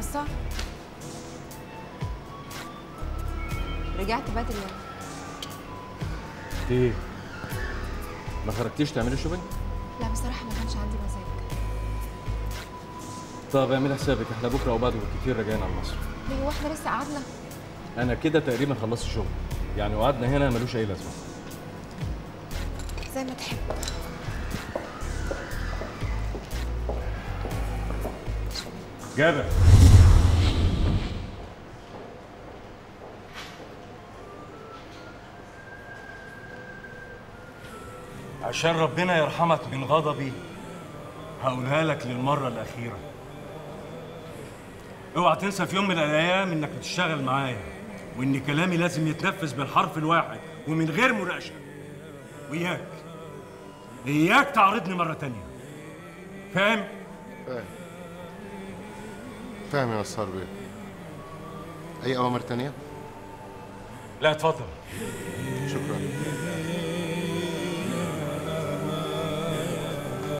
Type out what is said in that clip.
نصها رجعت بدري يعني انت ايه ما خرجتيش تعملي شوبينج لا بصراحه ما كانش عندي مزاج طب اعملي حسابك احنا بكره او بعده بالكتير راجعين على مصر ليه هو احنا لسه قعدنا انا كده تقريبا خلصت الشغل يعني وقعدنا هنا ملوش اي لازمه زي ما تحب جابر عشان ربنا يرحمك من غضبي هقولها لك للمرة الأخيرة اوعى تنسى في يوم من الأيام إنك بتشتغل معايا وإن كلامي لازم يتنفذ بالحرف الواحد ومن غير مناقشة وإياك إياك تعرضني مرة تانية فاهم؟ فاهم فاهم يا نصار بيه اي اوامر تانية لا اتفضل